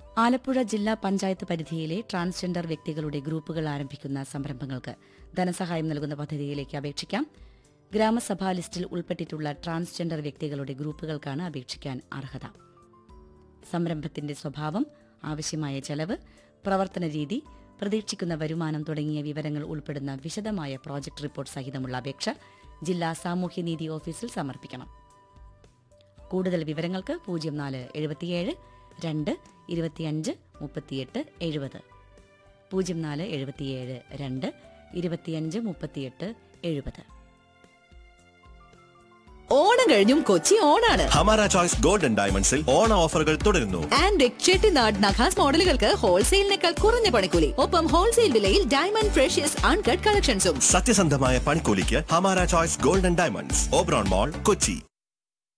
ആലപ്പുഴ ജില്ലാ പഞ്ചായത്ത് പരിധിയിലെ ട്രാൻസ്ജെൻഡർ വ്യക്തികളുടെ ഗ്രൂപ്പുകൾ ആരംഭിക്കുന്ന സംരംഭങ്ങൾക്ക് ധനസഹായം നൽകുന്ന പദ്ധതിയിലേക്ക് അപേക്ഷിക്കാം ഗ്രാമസഭാ ലിസ്റ്റിൽ ഉൾപ്പെട്ടിട്ടുള്ള ട്രാൻസ്ജെൻഡർ വ്യക്തികളുടെ ഗ്രൂപ്പുകൾക്കാണ് അപേക്ഷിക്കാൻ അർഹത സംരംഭത്തിന്റെ സ്വഭാവം ആവശ്യമായ ചെലവ് പ്രവർത്തന രീതി പ്രതീക്ഷിക്കുന്ന വരുമാനം തുടങ്ങിയ വിവരങ്ങൾ ഉൾപ്പെടുന്ന വിശദമായ പ്രോജക്ട് റിപ്പോർട്ട് സഹിതമുള്ള അപേക്ഷ ജില്ലാ സാമൂഹ്യനീതി ഓഫീസിൽ സമർപ്പിക്കണം കൂടുതൽ വിവരങ്ങൾക്ക് പൂജ്യം നാല് എഴുപത്തിയേഴ് രണ്ട് ഇരുപത്തിയഞ്ച് മുപ്പത്തിയെട്ട് എഴുപത് പൂജ്യം നാല് എഴുപത്തിയേഴ് രണ്ട് ഇരുപത്തിയഞ്ച് മുപ്പത്തിയെട്ട് എഴുപത് ഓണം കഴിഞ്ഞും കൊച്ചി ഓണാണ് ഹമാര ചോയ്സ് ഗോൾഡൻ ഡയമണ്ട്സിൽ ഓണ ഓഫറുകൾ തുടരുന്നു ആൻഡ് ചെട്ടിനാട് നഖാസ് മോഡലുകൾക്ക് ഹോൾസെയിലിനേക്കാൾ കുറഞ്ഞ പണിക്കൂലി ഒപ്പം ഹോൾസെയിൽ വിലയിൽ ഡയമണ്ട് ഫ്രഷ്യസ് അൺകട്ട് കളക്ഷൻസും സത്യസന്ധമായ പണിക്കൂലിക്ക് ഹമാര choice golden diamonds Oberon mall Kochi